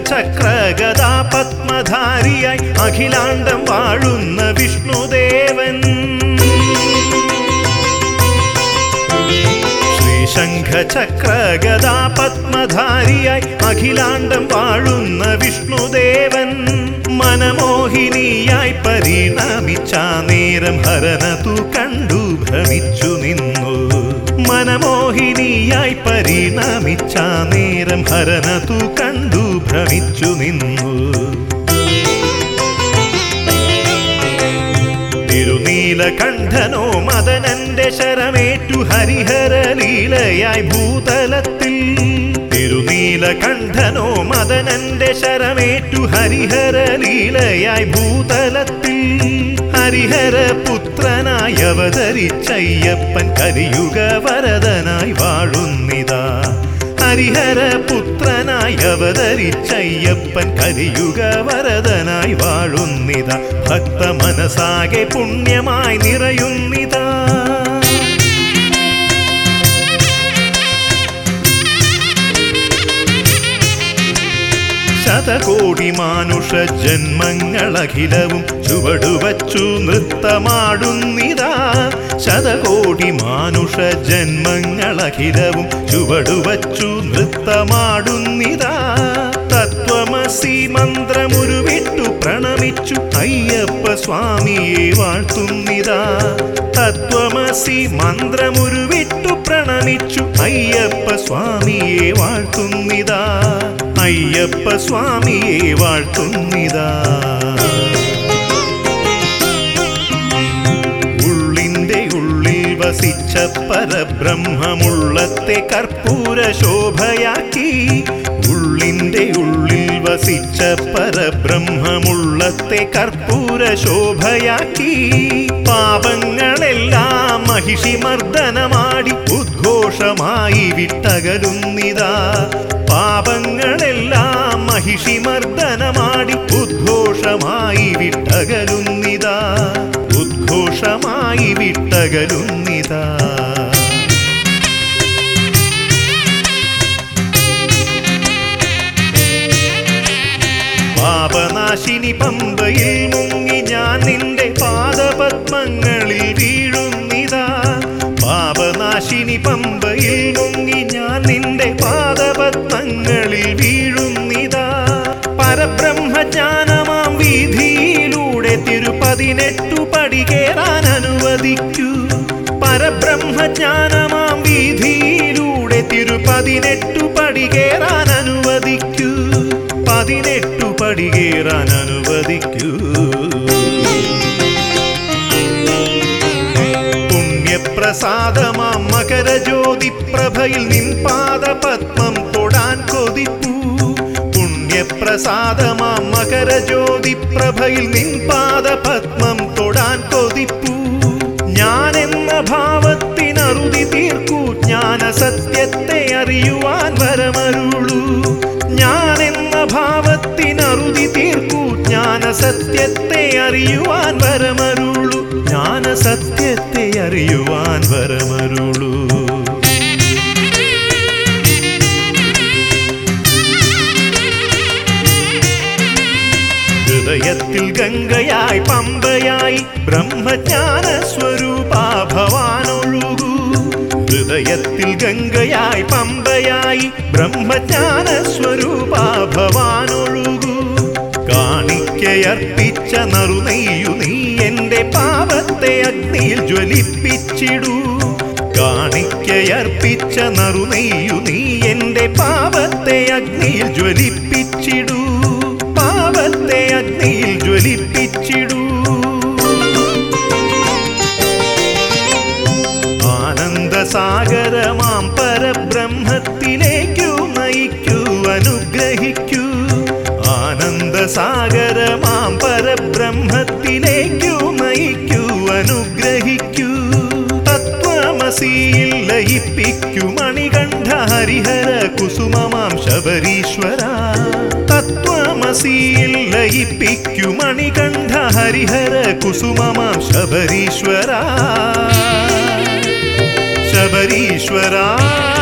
ചക്രഗദാ പത്മധാരിയായി അഖിലാണ്ടം വാഴുന്ന വിഷ്ണുദേവൻ ശ്രീശംഖ ചക്രഗദാ പത്മധാരിയായി അഖിലാണ്ടം വാഴുന്ന വിഷ്ണുദേവൻ മനമോഹിനിയായി പരിണമിച്ച നേരം ഹരനതു കണ്ടു ഭ്രമിച്ചു നിന്നു മനമോഹിനിയായി പരിണമിച്ച നേരം ഹരനതു കണ്ടു ഭ്രമിച്ചു നിന്നു തിരുനീലകണ്ഠനോ മദനന്റെ ശരമേറ്റു ഹരിഹര ലീലയായി ഭൂതലത്തിൽ തിരുനീലകണ്ഠനോ മദനന്റെ ശരമേറ്റു ഹരിഹര ലീലയായി ഭൂതലത്തിൽ ഹരിഹര പുത്രനായി അവതരിച്ചയ്യപ്പൻ കലിയുഗ വരദനായി വാഴുന്നിതാ ഹരിഹര പുത്രനായി അവതരിച്ചയ്യപ്പൻ കലിയുഗ വരദനായി വാഴുന്നിത ഭക്ത മനസാകെ പുണ്യമായി നിറയുന്നിതാ ശതകോടി മാനുഷ ജന്മങ്ങളഖിലവും ചുവടുവച്ചു നൃത്തമാടുന്നിതാ ശതകോടി മാനുഷ ജന്മങ്ങളഖിലവും ചുവടുവച്ചു നൃത്തമാടുന്നിതാ തത്വമസി മന്ത്രമുരുവിട്ടു പ്രണമിച്ചു അയ്യപ്പ സ്വാമിയെ വാഴ്ത്തുന്നിതാ തത്വമസി മന്ത്രമുരുവിട്ടു പ്രണമിച്ചു അയ്യപ്പ സ്വാമിയെ വാഴ്ത്തുന്നിതാ അയ്യപ്പ സ്വാമിയെ വാഴ്ത്തുന്നിതാ ഉള്ളിന്റെ ഉള്ളിൽ വസിച്ച പരബ്രഹ്മമുള്ളത്തെ കർപ്പൂര ശോഭയാക്കി ഉള്ളിന്റെ ഉള്ളിൽ വസിച്ച പരബ്രഹ്മമുള്ളത്തെ കർപ്പൂര ശോഭയാക്കി പാപങ്ങളെല്ലാം മഹിഷിമർദ്ദനമാടി ഉദ്ഘോഷമായി വിട്ടകലുന്നിതാ പാപങ്ങളെല്ലാം മഹിഷിമർദ്ദനമാടി ഉദ്ഘോഷമായി വിട്ടകലുന്നിതാ ഉദ്ഘോഷമായി വിട്ടകലുന്നിതാ പാപനാശിനി പമ്പയിൽ മുങ്ങി ഞാൻ നിന്റെ പാദപത്മങ്ങളിൽ വീഴുന്നിതാ പാപനാശിനി പമ്പയിൽ മുങ്ങി ഞാൻ നിന്റെ പാദപത്മങ്ങളിൽ വീഴുന്നിതാ പരബ്രഹ്മജ്ഞാനമാം വീതിയിലൂടെ തിരുപതിനെട്ടു പടി കേറാൻ അനുവദിക്കൂ പരബ്രഹ്മജ്ഞാനമാം വീതിയിലൂടെ തിരുപതിനെട്ടു പടി കേറാൻ അനുവദിക്കൂ പതിനെട്ടു പടി കേറാൻ അനുവദിക്കൂ പുണ്യപ്രസാദമാം മകരജ്യോതി പ്രഭയിൽ നിൻ പാദപത്മം തൊടാൻ കൊതിപ്പൂ പുണ്യപ്രസാദമാം മകരജ്യോതി പ്രഭയിൽ നിൻ പാദപത്മം തൊടാൻ കൊതിപ്പൂ ഞാൻ എന്ന ഭാവത്തിനറുതി തീർക്കൂ ജ്ഞാന സത്യത്തെ അറിയുവാൻ വരമരുളൂ ഞാൻ എന്ന ഭാവത്തിനറുതി തീർക്കൂ ജ്ഞാന സത്യത്തെ അറിയുവാൻ വരമരുളൂ ജ്ഞാന സത്യത്തെ അറിയുവാൻ വരമരുളൂ ഹൃദയത്തിൽ ഗംഗയായി പമ്പയായി ബ്രഹ്മജ്ഞാന സ്വരൂപ ഭവാനൊഴുകൂ ഹൃദയത്തിൽ ഗംഗയായി പമ്പയായി ബ്രഹ്മജ്ഞാന സ്വരൂപ ഭവാനൊഴുകൂ കാണിക്കയർപ്പിച്ച നറുനെയ്യു നീ എന്റെ പാപത്തെ അഗ്നിയിൽ ജ്വലിപ്പിച്ചിടൂ കാണിക്കയർപ്പിച്ച നറുനെയ്യു നീ എന്റെ പാപത്തെ അഗ്നിയിൽ ജ്വലിപ്പിച്ചിടൂ പാപത്തെ അഗ്നിയിൽ ജ്വലിപ്പിച്ചിടൂ ആനന്ദസാഗരമാം പരബ്രഹ്മത്തിലേക്കു നയിക്കൂ അനുഗ്രഹിക്കൂ ആനന്ദസാഗരമാം പരബ്രഹ്മത്തിലേക്കു നയിക്കൂ അനുഗ്രഹിക്കൂ തത്വമസിയിൽ ലയിപ്പിക്കൂ മണികണ്ഠ ഹരിഹര കുസുമമാം ശബരീശ്വര തത്വമസിയിൽ ലയിപ്പിക്കൂ മണികണ്ഠ ഹരിഹര കുസുമമാം ശബരീശ്വര ശബരീശ്വര